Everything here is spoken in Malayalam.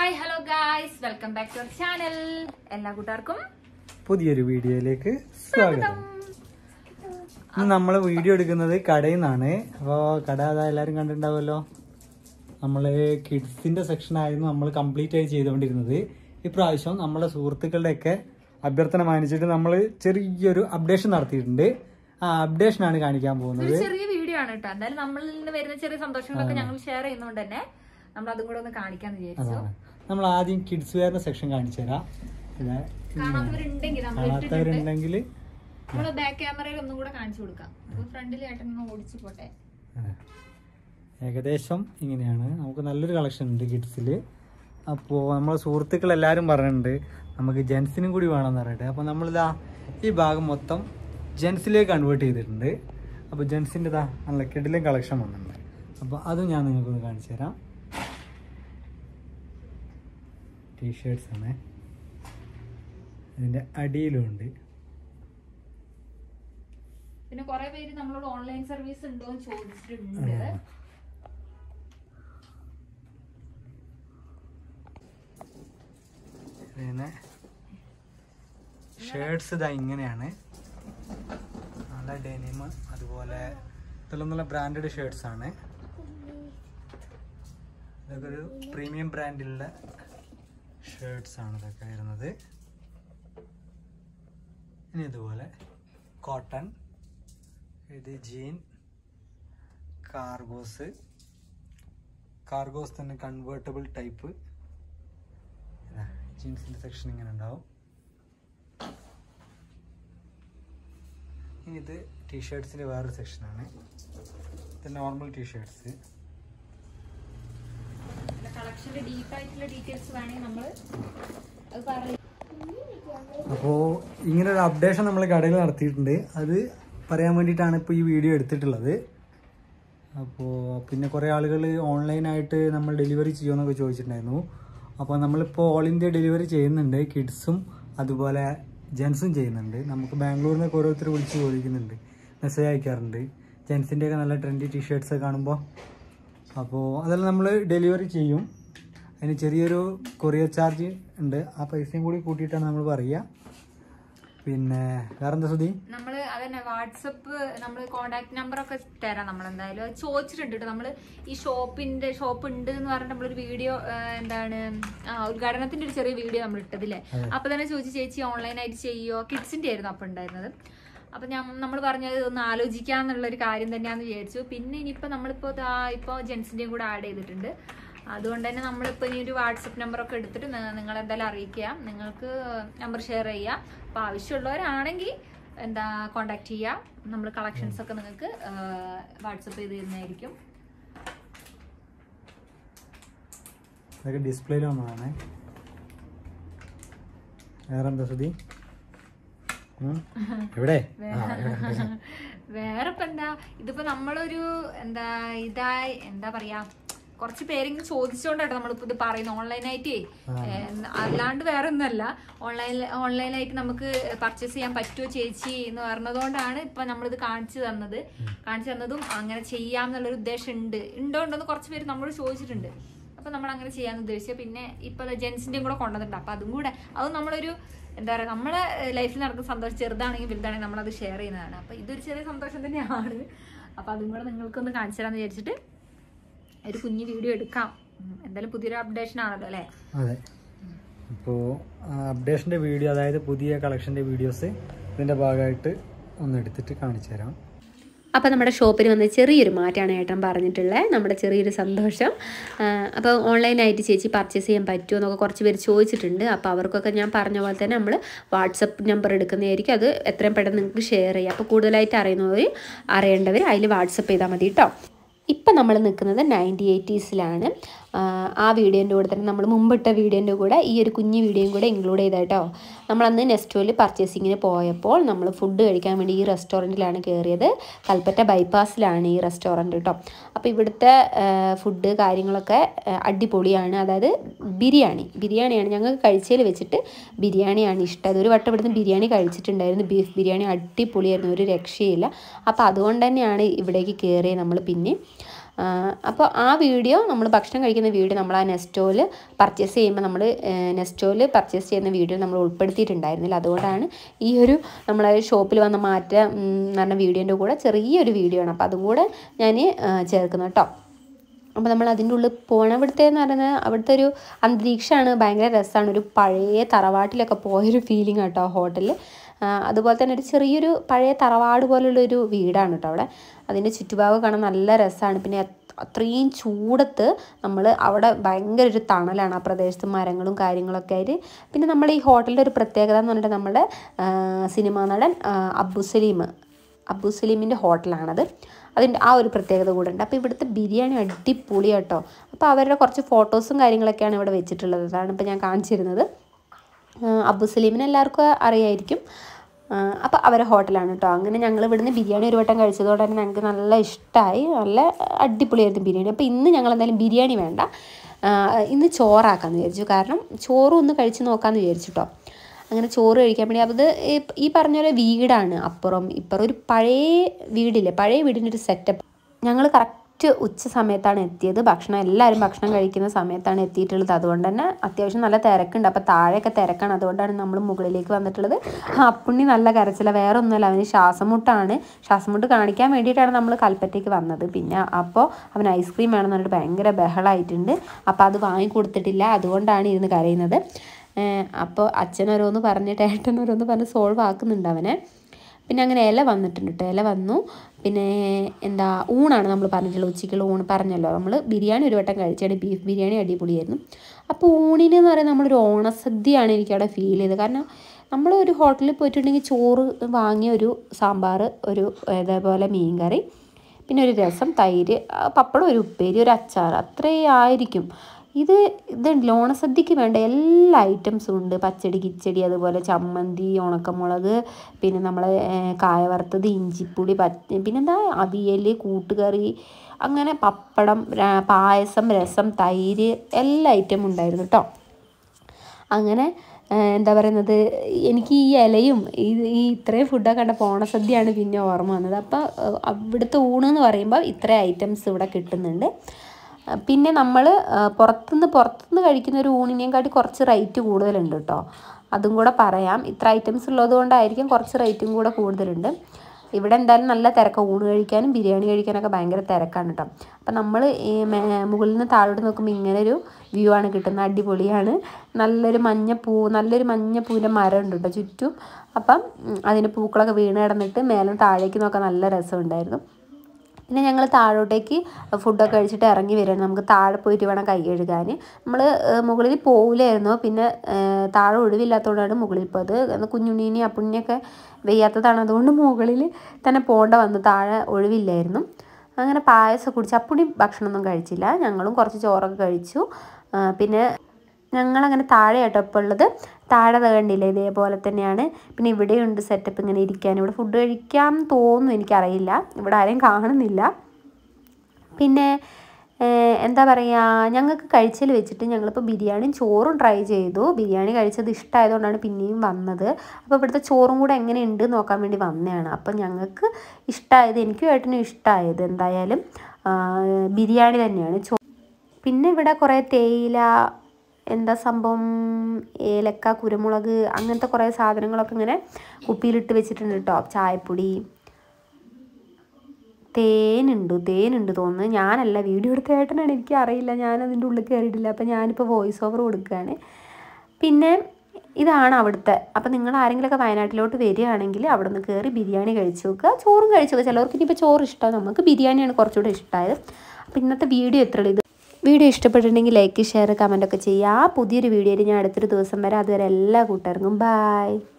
Hi hello guys welcome back to our channel എല്ലാ കൂട്ടുകാർക്കും പുതിയൊരു വീഡിയോയിലേക്ക് സ്വാഗതം ഇന്ന് നമ്മൾ വീഡിയോ എടുക്കുന്നത് കടയിൽ നിന്നാണ് അപ്പോൾ കട അതാ എല്ലാവരും കണ്ടിട്ടുണ്ടാവുമല്ലോ നമ്മൾ കിഡ്സിന്റെ സെക്ഷൻ ആയിരുന്നു നമ്മൾ കംപ്ലീറ്റ് ആയി ചെയ്തുകൊണ്ടിരുന്നത് ഇപ്രാവശ്യം നമ്മളെ സുഹൃത്തുക്കളുടെയൊക്കെ അഭ്യർത്ഥന മാനിച്ചിട്ട് നമ്മൾ ചെറിയൊരു അപ്ഡേഷൻ നടത്തിയിട്ടുണ്ട് ആ അപ്ഡേഷനാണ് കാണിക്കാൻ പോകുന്നത് ഒരു ചെറിയ വീഡിയോ ആണ് കേട്ടോ എന്തായാലും നമ്മളിൽ നിന്ന് വരുന്ന ചെറിയ സന്തോഷങ്ങളൊക്കെ ഞങ്ങൾ ഷെയർ ചെയ്യുന്നതുകൊണ്ട് തന്നെ നമ്മൾ അതും കൂടെ ഒന്ന് കാണിക്കാന്ന് വിചാരിച്ചു അതാണ് നമ്മൾ ആദ്യം കിഡ്സ് വെയറിന്റെ സെക്ഷൻ കാണിച്ചു തരാം ഇതാ, കാണാത്തവരുണ്ടെങ്കിൽ നമ്മൾ ഇട്ടിട്ടുണ്ട് കാണാത്തവരുണ്ടെങ്കിൽ നമ്മള് ബാക്ക് ക്യാമറയിൽ ഒന്നും കൂടെ കാണിച്ചു കൊടുക്കാം അപ്പൊ ഫ്രണ്ടിൽ ഏട്ടൻ ഒന്ന് ഓടിച്ചു പോട്ടെ അതെ. ഏകദേശം ഇങ്ങനെയാണ് നമുക്ക് നല്ലൊരു കളക്ഷൻ ഉണ്ട് കിഡ്സിൽ അപ്പോൾ നമ്മളെ സുഹൃത്തുക്കൾ എല്ലാവരും പറഞ്ഞിട്ടുണ്ട് നമുക്ക് ജെൻസിനും കൂടി വേണമെന്ന് പറഞ്ഞിട്ട് അപ്പോൾ നമ്മളിതാ ഈ ഭാഗം മൊത്തം ജെൻസിലേക്ക് കൺവേർട്ട് ചെയ്തിട്ടുണ്ട് അപ്പോൾ ജെൻസിൻ്റെ ഇതാ നല്ല കിഡിലും കളക്ഷൻ വന്നിട്ടുണ്ട് അപ്പോൾ അതും ഞാൻ നിങ്ങൾക്കൊന്ന് കാണിച്ചു തരാം ടീഷർട്സ് ആണ് ഇതിൻ്റെ അടിയിലും ഉണ്ട് പിന്നെ കുറെ പേര് നമ്മളോട് ഓൺലൈൻ സർവീസ് ഉണ്ടോ എന്ന് ചോദിച്ചിട്ടുണ്ട് പിന്നെ ഷർട്സ് ഇതാ ഇങ്ങനെയാണ് നല്ല ഡെനിം അതുപോലെ ഇതെല്ലാം നല്ല ബ്രാൻഡഡ് ഷർട്സ് ആണ് ഇതൊക്കെ ഒരു പ്രീമിയം ബ്രാൻഡിലുള്ള ഷർട്സ് ആണ് ഇതൊക്കെ വരുന്നത് ഇനി ഇതുപോലെ കോട്ടൺ ഇത് ജീൻ കാർഗോസ് കാർഗോസ് തന്നെ കൺവേർട്ടബിൾ ടൈപ്പ് ജീൻസിന്റെ സെക്ഷൻ ഇങ്ങനെ ഉണ്ടാവും ഇനി ഇത് ടീഷർട്സിന്റെ വേറൊരു സെക്ഷനാണ് ഇത് നോർമൽ ടീഷർട്സ് കളക്ഷന്റെ ഡീപ്പ് ആയിട്ടുള്ള ഡീറ്റെയിൽസ് വേണമെങ്കിൽ നമ്മള് അത് പറയും അപ്പോൾ ഇങ്ങനെ ഒരു അപ്ഡേഷൻ നമ്മൾ കടയിൽ നടത്തിയിട്ടുണ്ട് അത് പറയാൻ വേണ്ടിയിട്ടാണ് ഇപ്പോൾ ഈ വീഡിയോ എടുത്തിട്ടുള്ളത് അപ്പോൾ പിന്നെ കുറേ ആളുകൾ ഓൺലൈനായിട്ട് നമ്മൾ ഡെലിവറി ചെയ്യുമെന്നൊക്കെ ചോദിച്ചിട്ടുണ്ടായിരുന്നു അപ്പോൾ നമ്മളിപ്പോൾ ഓൾ ഇന്ത്യ ഡെലിവറി ചെയ്യുന്നുണ്ട് കിഡ്സും അതുപോലെ ജെൻസും ചെയ്യുന്നുണ്ട് നമുക്ക് ബാംഗ്ലൂരിൽ നിന്നൊക്കെ ഓരോരുത്തർ വിളിച്ച് ചോദിക്കുന്നുണ്ട് മെസ്സേജ് അയക്കാറുണ്ട് ജെൻസിൻ്റെയൊക്കെ നല്ല ട്രെൻഡി ടീഷർട്സ് കാണുമ്പോൾ അപ്പോൾ അതെല്ലാം നമ്മൾ ഡെലിവറി ചെയ്യും അതിന് ചെറിയൊരു കൊറിയർ ചാർജ് ഉണ്ട് ആ പൈസയും കൂടി കൂട്ടിയിട്ടാണ് നമ്മൾ പറയുക പിന്നെ വേറെന്താ സുധി നമ്മള് അതന്നെ വാട്സപ്പ് നമ്മൾ കോണ്ടാക്ട് നമ്പർ ഒക്കെ തരാം നമ്മൾ എന്തായാലും അത് ചോദിച്ചിട്ടുണ്ട് കേട്ടോ നമ്മള് ഈ ഷോപ്പിന്റെ ഷോപ്പ് ഉണ്ട് എന്ന് പറഞ്ഞിട്ട് നമ്മളൊരു വീഡിയോ എന്താണ് ആ ഉദ്ഘാടനത്തിന്റെ ഒരു ചെറിയ വീഡിയോ നമ്മൾ ഇട്ടതില്ലേ അപ്പൊ തന്നെ ചോദിച്ചു ചേച്ചി ഓൺലൈനായിട്ട് ചെയ്യോ കിഡ്സിന്റെ ആയിരുന്നു അപ്പൊ ഉണ്ടായിരുന്നത് അപ്പൊ ഞാൻ നമ്മൾ പറഞ്ഞത് ഒന്ന് ആലോചിക്കാന്നുള്ള ഒരു കാര്യം തന്നെയാന്ന് വിചാരിച്ചു പിന്നെ ഇനിയിപ്പോ നമ്മളിപ്പോ ദാ ഇപ്പോ ജെൻസിന്റെയും കൂടെ ആഡ് ചെയ്തിട്ടുണ്ട് അതുകൊണ്ട് തന്നെ നമ്മളിപ്പോൾ ഇനി ഒരു വാട്സപ്പ് നമ്പറൊക്കെ എടുത്തിട്ട് നി- നിങ്ങൾ എന്തായാലും അറിയിക്കുക നിങ്ങൾക്ക് നമ്പർ ഷെയർ ചെയ്യുക അപ്പോൾ ആവശ്യമുള്ളവരാണെങ്കിൽ എന്താ കോണ്ടാക്ട് ചെയ്യുക നമ്മൾ കളക്ഷൻസ് ഒക്കെ നിങ്ങൾക്ക് വാട്സപ്പ് ചെയ്ത് തരുന്നതായിരിക്കും അതൊക്കെ ഡിസ്പ്ലേയിൽ വന്നതാണ് വേറെന്താ സുധി ഉം? എവിടെ ആ, ഇവിടെ. വേറെ ഇപ്പൊ എന്താ ഇതിപ്പോ നമ്മളൊരു എന്താ ഇതായി എന്താ പറയാ കുറച്ച് പേരെങ്കിലും ചോദിച്ചോണ്ടാട്ടോ നമ്മളിപ്പോ ഇത് പറയുന്നത് ഓൺലൈനായിട്ടേ അല്ലാണ്ട് വേറെ ഒന്നല്ല ഓൺലൈൻ ഓൺലൈനായിട്ട് നമുക്ക് പർച്ചേസ് ചെയ്യാൻ പറ്റുമോ ചേച്ചി എന്ന് പറഞ്ഞതുകൊണ്ടാണ് ഇപ്പൊ നമ്മളിത് കാണിച്ചു തന്നത് കാണിച്ചു തന്നതും അങ്ങനെ ചെയ്യാം എന്നുള്ളൊരു ഉദ്ദേശം ഉണ്ട് ഉണ്ടോ ഉണ്ടോന്ന് കുറച്ച് പേര് നമ്മളോട് ചോദിച്ചിട്ടുണ്ട് അപ്പൊ നമ്മൾ അങ്ങനെ ചെയ്യാന്ന് ഉദ്ദേശിച്ചു പിന്നെ ഇപ്പൊ ജെൻസിന്റെയും കൂടെ കൊണ്ടുവന്നിട്ടുണ്ട് അപ്പൊ അതും കൂടെ അത് നമ്മളൊരു എന്താ പറയാ നമ്മളെ ലൈഫിൽ നടക്കുന്ന സന്തോഷം ചെറുതാണെങ്കിൽ വലുതാണെങ്കിൽ നമ്മളത് ഷെയർ ചെയ്യുന്നതാണ് അപ്പൊ ഇതൊരു ചെറിയ സന്തോഷം തന്നെയാണ് അപ്പൊ അതും കൂടെ നിങ്ങൾക്കൊന്ന് കാണിച്ചു തരാന്ന് വിചാരിച്ചിട്ട് ഒരു കുഞ്ഞു വീഡിയോ എടുക്കാം ഉം, എന്തായാലും പുതിയൊരു അപ്ഡേഷൻ ആണല്ലോ അല്ലേ അതെ അപ്പോൾ അപ്ഡേഷൻ്റെ വീഡിയോ അതായത് പുതിയ കളക്ഷൻ്റെ വീഡിയോസ് ഇതിൻ്റെ ഭാഗമായിട്ട് ഒന്ന് എടുത്തിട്ട് കാണിച്ചു തരാം അപ്പോൾ നമ്മുടെ ഷോപ്പിൽ വന്ന ചെറിയൊരു മാറ്റമാണ് ഏട്ടൻ പറഞ്ഞിട്ടുള്ളത് നമ്മുടെ ചെറിയൊരു സന്തോഷം ആ, അപ്പോൾ ഓൺലൈനായിട്ട് ചേച്ചി പർച്ചേസ് ചെയ്യാൻ പറ്റുമോ എന്നൊക്കെ കുറച്ച് പേര് ചോദിച്ചിട്ടുണ്ട് അപ്പോൾ അവർക്കൊക്കെ ഞാൻ പറഞ്ഞ പോലെ തന്നെ നമ്മൾ വാട്സപ്പ് നമ്പർ എടുക്കുന്നതായിരിക്കും അത് എത്രയും പെട്ടെന്ന് നിങ്ങൾക്ക് ഷെയർ ചെയ്യാം അപ്പോൾ കൂടുതലായിട്ട് അറിയുന്നവർ അറിയേണ്ടവർ അതിൽ വാട്സപ്പ് ചെയ്താൽ മതി കേട്ടോ ഇപ്പം നമ്മൾ നിൽക്കുന്നത് നയൻറ്റി എയ്റ്റീസിലാണ് ആ വീഡിയോൻ്റെ കൂടെ തന്നെ നമ്മൾ മുമ്പിട്ട വീഡിയോൻ്റെ കൂടെ ഈ ഒരു കുഞ്ഞു വീഡിയോയും കൂടെ ഇൻക്ലൂഡ് ചെയ്ത കേട്ടോ നമ്മളന്ന് നെസ്റ്റോയിൽ പർച്ചേസിങ്ങിന് പോയപ്പോൾ നമ്മൾ ഫുഡ് കഴിക്കാൻ വേണ്ടി ഈ റെസ്റ്റോറൻറ്റിലാണ് കയറിയത് കൽപ്പറ്റ ബൈപ്പാസിലാണ് ഈ റെസ്റ്റോറൻറ്റ് കേട്ടോ അപ്പോൾ ഇവിടുത്തെ ഫുഡ് കാര്യങ്ങളൊക്കെ ആ, അടിപൊളിയാണ് അതായത് ബിരിയാണി ബിരിയാണിയാണ് ഞങ്ങൾക്ക് കഴിച്ചതിൽ വെച്ചിട്ട് ബിരിയാണിയാണ് ഇഷ്ടം അതൊരു വട്ടം ഇവിടുന്ന് ബിരിയാണി കഴിച്ചിട്ടുണ്ടായിരുന്നു ബീഫ് ബിരിയാണി അടിപൊളിയായിരുന്നു ഒരു രക്ഷയില്ല അപ്പോൾ അതുകൊണ്ട് തന്നെയാണ് ഇവിടേക്ക് കയറിയത് നമ്മൾ പിന്നെ അപ്പോൾ ആ വീഡിയോ നമ്മൾ ഭക്ഷണം കഴിക്കുന്ന വീഡിയോ നമ്മൾ ആ നെസ്റ്റോയിൽ പർച്ചേസ് ചെയ്യുമ്പോൾ നമ്മൾ നെസ്റ്റോയിൽ പർച്ചേസ് ചെയ്യുന്ന വീഡിയോ നമ്മൾ ഉൾപ്പെടുത്തിയിട്ടുണ്ടായിരുന്നില്ല അതുകൊണ്ടാണ് ഈ ഒരു നമ്മളെ ഷോപ്പിൽ വന്ന മാറ്റം ഉം, എന്ന് പറഞ്ഞ വീഡിയോൻ്റെ കൂടെ ചെറിയൊരു വീഡിയോ ആണ് അപ്പോൾ അതും കൂടെ ഞാൻ ചേർക്കുന്നു കേട്ടോ അപ്പോൾ നമ്മൾ അതിൻ്റെ ഉള്ളിൽ പോകണം അവിടുത്തെ എന്ന് പറയുന്നത് അവിടുത്തെ ഒരു അന്തരീക്ഷമാണ് ഭയങ്കര രസമാണ് ഒരു പഴയ തറവാട്ടിലൊക്കെ പോയൊരു ഫീലിംഗ് കേട്ടോ ഹോട്ടലിൽ അതുപോലെ തന്നെ ഒരു ചെറിയൊരു പഴയ തറവാട് പോലുള്ളൊരു വീടാണ് കേട്ടോ അവിടെ അതിൻ്റെ ചുറ്റുഭാഗം കാണാൻ നല്ല രസമാണ് പിന്നെ അത് അത്രയും ചൂടത്ത് നമ്മൾ അവിടെ ഭയങ്കര ഒരു തണലാണ് ആ പ്രദേശത്ത് മരങ്ങളും കാര്യങ്ങളൊക്കെ ആയിട്ട് പിന്നെ നമ്മൾ ഈ ഹോട്ടലിൻ്റെ ഒരു പ്രത്യേകത എന്ന് പറഞ്ഞിട്ട് നമ്മുടെ ആ, സിനിമാ നടൻ ആ, അബ്ബു സലീം അബ്ബു സലീമിൻ്റെ ഹോട്ടലാണത് അതിൻ്റെ ആ ഒരു പ്രത്യേകത കൂടെ ഉണ്ട് അപ്പോൾ ഇവിടുത്തെ ബിരിയാണി അടിപൊളി കേട്ടോ അപ്പോൾ അവരുടെ കുറച്ച് ഫോട്ടോസും കാര്യങ്ങളൊക്കെയാണ് ഇവിടെ വെച്ചിട്ടുള്ളത് അതാണ് ഇപ്പോൾ ഞാൻ കാണിച്ചിരുന്നത് ആഹ് അബ്ബു സലീമിനെ എല്ലാവർക്കും അറിയായിരിക്കും അപ്പോൾ അവരെ ഹോട്ടലാണ് കേട്ടോ അങ്ങനെ ഞങ്ങൾ ഇവിടുന്ന് ബിരിയാണി ഒരു വട്ടം കഴിച്ചതോടെ തന്നെ ഞങ്ങൾക്ക് നല്ല ഇഷ്ടമായി നല്ല അടിപൊളിയായിരുന്നു ബിരിയാണി അപ്പോൾ ഇന്ന് ഞങ്ങൾ എന്തായാലും ബിരിയാണി വേണ്ട ആഹ് ഇന്ന് ചോറാക്കാമെന്ന് വിചാരിച്ചു കാരണം ചോറും ഒന്ന് കഴിച്ച് നോക്കാമെന്ന് വിചാരിച്ചു കേട്ടോ അങ്ങനെ ചോറ് കഴിക്കാൻ വേണ്ടി അപ്പോൾ ഇത് ഈ- ഈ പറഞ്ഞ പോലെ വീടാണ് അപ്പുറം ഇപ്പുറം ഒരു പഴയ വീടില്ലേ പഴയ വീടിൻ്റെ ഒരു സെറ്റപ്പ് ഞങ്ങൾ കറക്റ്റ് ഉച്ച സമയത്താണ് എത്തിയത് ഭക്ഷണം എല്ലാവരും ഭക്ഷണം കഴിക്കുന്ന സമയത്താണ് എത്തിയിട്ടുള്ളത് അതുകൊണ്ട് തന്നെ അത്യാവശ്യം നല്ല തിരക്കുണ്ട് അപ്പോൾ താഴെയൊക്കെ തിരക്കാണ് അതുകൊണ്ടാണ് നമ്മൾ മുകളിലേക്ക് വന്നിട്ടുള്ളത് അപ്പുണ്ണി നല്ല കരച്ചില വേറെ ഒന്നുമല്ല അവന് ശ്വാസം മുട്ടാണ് ശ്വാസം മുട്ട് കാണിക്കാൻ വേണ്ടിയിട്ടാണ് നമ്മൾ കൽപ്പറ്റയ്ക്ക് വന്നത് പിന്നെ അപ്പോൾ അവൻ ഐസ്ക്രീം വേണമെന്ന് പറഞ്ഞിട്ട് ഭയങ്കര ബഹളമായിട്ടുണ്ട് അപ്പോൾ അത് വാങ്ങിക്കൊടുത്തിട്ടില്ല അതുകൊണ്ടാണ് ഇരുന്ന് കരയുന്നത് അപ്പോൾ അച്ഛൻ ഓരോന്ന് പറഞ്ഞിട്ട് ഏട്ടൻ ഓരോന്ന് പറഞ്ഞ് സോൾവ് ആക്കുന്നുണ്ട് അവനെ പിന്നെ അങ്ങനെ ഇല വന്നിട്ടുണ്ട് കേട്ടോ ഇല വന്നു പിന്നെ എന്താ ഊണാണ് നമ്മൾ പറഞ്ഞിട്ടുള്ളത് ഉച്ചയ്ക്കുള്ള ഊണ് പറഞ്ഞല്ലോ നമ്മൾ ബിരിയാണി ഒരു വട്ടം കഴിച്ചാണ് ബീഫ് ബിരിയാണി അടിപൊളിയായിരുന്നു അപ്പോൾ ഊണിന് എന്ന് പറയുന്നത് നമ്മളൊരു ഓണസദ്യയാണ് എനിക്കവിടെ ഫീൽ ചെയ്തത് കാരണം നമ്മൾ ഒരു ഹോട്ടലിൽ പോയിട്ടുണ്ടെങ്കിൽ ചോറ് വാങ്ങിയ ഒരു സാമ്പാർ ഒരു ഇതേപോലെ മീൻ കറി പിന്നെ ഒരു രസം തൈര് ആ, പപ്പടം ഒരു ഉപ്പേരി ഒരു അച്ചാർ അത്രേ ആയിരിക്കും ഇത് ഇത് ഓണസദ്യക്ക് വേണ്ട എല്ലാ ഐറ്റംസും ഉണ്ട് പച്ചടി കിച്ചടി അതുപോലെ ചമ്മന്തി ഉണക്കമുളക് പിന്നെ നമ്മൾ കായ വറുത്തത് ഇഞ്ചിപ്പുളി പച്ച പിന്നെന്താ അവിയൽ കൂട്ടുകറി അങ്ങനെ പപ്പടം ര- പായസം രസം തൈര് എല്ലാ ഐറ്റം ഉണ്ടായിരുന്നു കേട്ടോ അങ്ങനെ ആ, എന്താ പറയുന്നത് എനിക്ക് ഈ ഇലയും ഈ ഈ ഇത്രയും ഫുഡൊക്കെ കണ്ടപ്പോൾ ഓണസദ്യയാണ് പിന്നെ ഓർമ്മ വന്നത് അപ്പോൾ അവിടുത്തെ ഊണ് എന്ന് പറയുമ്പോൾ ഇത്രയും ഐറ്റംസ് ഇവിടെ കിട്ടുന്നുണ്ട് ആ, പിന്നെ നമ്മൾ പുറത്തുനിന്ന് പുറത്തുനിന്ന് കഴിക്കുന്ന ഒരു ഊണിനെയും കാട്ടി കുറച്ച് റേറ്റ് കൂടുതലുണ്ട് കേട്ടോ അതും കൂടെ പറയാം ഇത്ര ഐറ്റംസ് ഉള്ളത് കൊണ്ടായിരിക്കും കുറച്ച് റേറ്റും കൂടെ കൂടുതലുണ്ട് ഇവിടെ എന്തായാലും നല്ല തിരക്കാണ് ഊണ് കഴിക്കാനും ബിരിയാണി കഴിക്കാനൊക്കെ ഭയങ്കര തിരക്കാണ് കേട്ടോ അപ്പം നമ്മൾ ഈ മേ- മുകളിൽ നിന്ന് താഴോട്ട് നോക്കുമ്പോൾ ഇങ്ങനെ ഒരു വ്യൂ ആണ് കിട്ടുന്നത് അടിപൊളിയാണ് നല്ലൊരു മഞ്ഞപ്പൂ നല്ലൊരു മഞ്ഞപ്പൂവിൻ്റെ മരം ഉണ്ട് കേട്ടോ ചുറ്റും അപ്പം ഉം, അതിന് പൂക്കളൊക്കെ വീണ് കിടന്നിട്ട് മേലും താഴേക്ക് നോക്കാൻ നല്ല രസമുണ്ടായിരുന്നു പിന്നെ ഞങ്ങൾ താഴോട്ടേക്ക് ഫുഡൊക്കെ കഴിച്ചിട്ട് ഇറങ്ങി വരികയാണ് നമുക്ക് താഴെ പോയിട്ട് വേണം കൈ കഴുകാൻ നമ്മൾ മുകളിൽ പോവില്ലായിരുന്നു പിന്നെ ഏഹ്, താഴെ ഒഴിവില്ലാത്തതുകൊണ്ടാണ് മുകളിൽ പോയത് അന്ന് കുഞ്ഞുണ്ണീനെയും അപ്പുണ്ണിയൊക്കെ വെയ്യാത്തതാണ് അതുകൊണ്ട് മുകളിൽ തന്നെ പോകേണ്ട വന്നു താഴെ ഒഴിവില്ലായിരുന്നു അങ്ങനെ പായസം കുടിച്ച് അപ്പുണ്ണി ഭക്ഷണമൊന്നും കഴിച്ചില്ല ഞങ്ങളും കുറച്ച് ചോറൊക്കെ കഴിച്ചു ആ, പിന്നെ ഞങ്ങളങ്ങനെ താഴെ കേട്ടോ ഇപ്പോൾ ഉള്ളത് താഴെ ദേ കണ്ടില്ലേ ഇതേപോലെ തന്നെയാണ് പിന്നെ ഇവിടെയുണ്ട് സെറ്റപ്പ് ഇങ്ങനെ ഇരിക്കാൻ ഇവിടെ ഫുഡ് കഴിക്കാൻ തോന്നുന്നു എനിക്കറിയില്ല ഇവിടെ ആരെയും കാണുന്നില്ല പിന്നെ ഏഹ്, എന്താ പറയുക ഞങ്ങൾക്ക് കഴിച്ചതിൽ വെച്ചിട്ട് ഞങ്ങളിപ്പോൾ ബിരിയാണിയും ചോറും ട്രൈ ചെയ്തു ബിരിയാണി കഴിച്ചത് ഇഷ്ടമായതുകൊണ്ടാണ് പിന്നെയും വന്നത് അപ്പോൾ ഇവിടുത്തെ ചോറും കൂടെ എങ്ങനെയുണ്ട് നോക്കാൻ വേണ്ടി വന്നതാണ് അപ്പം ഞങ്ങൾക്ക് ഇഷ്ടമായത് എനിക്കും ഏട്ടനും ഇഷ്ടമായത് എന്തായാലും ആ, ബിരിയാണി തന്നെയാണ് ചോ പിന്നെ ഇവിടെ കുറേ തേയില എന്താ സംഭവം ഏലക്ക കുരുമുളക് അങ്ങനത്തെ കുറേ സാധനങ്ങളൊക്കെ ഇങ്ങനെ കുപ്പിയിലിട്ട് വെച്ചിട്ടുണ്ട് കേട്ടോ ചായപ്പൊടി തേനുണ്ട് തേനുണ്ട് തോന്നുന്നു ഞാനല്ല വീഡിയോ എടുത്ത ഏട്ടനാണ് എനിക്ക് അറിയില്ല ഞാൻ അതിൻ്റെ ഉള്ളിൽ കയറിയിട്ടില്ല അപ്പം ഞാനിപ്പോൾ വോയിസ് ഓവർ കൊടുക്കുകയാണ് പിന്നെ ഇതാണ് അവിടുത്തെ അപ്പം നിങ്ങൾ ആരെങ്കിലുമൊക്കെ വയനാട്ടിലോട്ട് വരികയാണെങ്കിൽ അവിടെ നിന്ന് കയറി ബിരിയാണി കഴിച്ചു നോക്കുക ചോറും കഴിച്ചു നോക്കുക ചിലവർക്ക് ഇനിയിപ്പോൾ ചോറ് ഇഷ്ടമാണ് നമുക്ക് ബിരിയാണിയാണ് കുറച്ചുകൂടെ ഇഷ്ടമായത് അപ്പം ഇന്നത്തെ വീഡിയോ എത്ര ഇത് വീഡിയോ ഇഷ്ടപ്പെട്ടിട്ടുണ്ടെങ്കിൽ ലൈക്ക് ഷെയർ കമൻ്റ് ഒക്കെ ചെയ്യുക പുതിയൊരു വീഡിയോയിൽ ഞാൻ അടുത്തൊരു ദിവസം വരെ അതുവരെ എല്ലാ കൂട്ടുകാർക്കും ബായ്